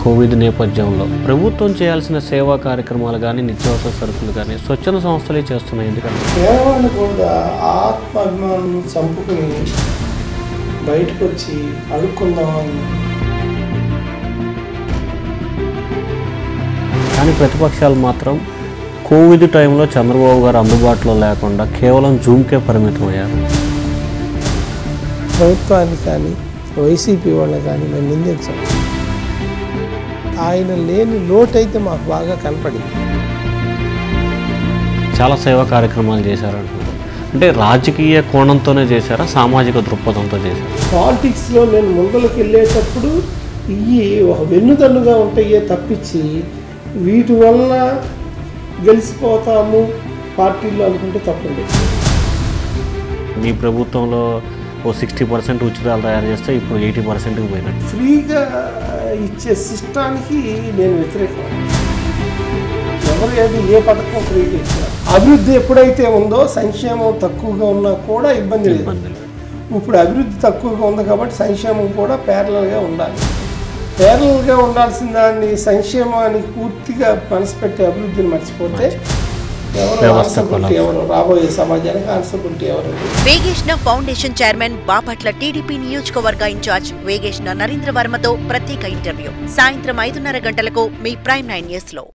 Covid నేపథ్యంలో ప్రభుత్వం చేయాల్సిన సేవా కార్యక్రమాలు కానీ నిత్యావసర సరుకులు కానీ స్వచ్ఛంద సంస్థలే చేస్తున్నాయి ఎందుకంటే పేదవాళ్ళు కూడా ఆత్మాభిమానం చంపుకుని బయటకు వచ్చి అడుక్కుందామని కానీ ప్రతిపక్షాలు మాత్రం కోవిడ్ టైంలో చంద్రబాబు గారు అందుబాటులో లేకుండా కేవలం జూమ్కే పరిమితం అయ్యారు ప్రభుత్వాన్ని కానీ వైసీపీ వాళ్ళని కానీ మేము నిందించాం ఆయన లేని లోటైతే మాకు బాగా కనపడింది చాలా సేవా కార్యక్రమాలు చేశారంటున్నారు అంటే రాజకీయ కోణంతోనే చేశారా సామాజిక దృక్పథంతో చేశారా పాలిటిక్స్లో నేను ముందలకు వెళ్ళేటప్పుడు ఇవి ఒక వెన్నుదన్నుగా ఉంటాయే తప్పించి వీటి వల్ల గెలిచిపోతాము పార్టీల్లో అనుకుంటే తప్పండి మీ ప్రభుత్వంలో ఓ సిక్స్టీ పర్సెంట్ ఉచితాలు తయారు చేస్తే ఇప్పుడు ఎయిటీ పర్సెంట్కి పోయినట్టు ఫ్రీగా ఇచ్చే సిస్టానికి నేను వ్యతిరేకం ఎవరు ఏది ఏ పథకం ఫ్రీగా ఇచ్చారు అభివృద్ధి ఎప్పుడైతే ఉందో సంక్షేమం తక్కువగా ఉన్నా కూడా ఇబ్బంది లేదు ఇబ్బంది లేదు. ఇప్పుడు అభివృద్ధి తక్కువగా ఉంది కాబట్టి సంక్షేమం కూడా ప్యారలల్గా ఉండాలి ప్యారలల్గా ఉండాల్సిన దాన్ని సంక్షేమానికి పూర్తిగా మనసు పెట్టి అభివృద్ధిని మర్చిపోతే ఎవరు వ్యవస్థ ఆన్సర్బిలిటీ ఎవరు రాబోయే సమాజానికి ఆన్సర్బిలిటీ ఎవరు Vegesna foundation chairman Bapatla TDP నియోజకవర్గ ఇన్ఛార్జ్ వేగేష్ణ నరేంద్ర వర్మతో ప్రత్యేక ఇంటర్వ్యూ సాయంత్రం ఐదున్నర గంటలకు మీ ప్రైమ్ నైన్ న్యూస్ లో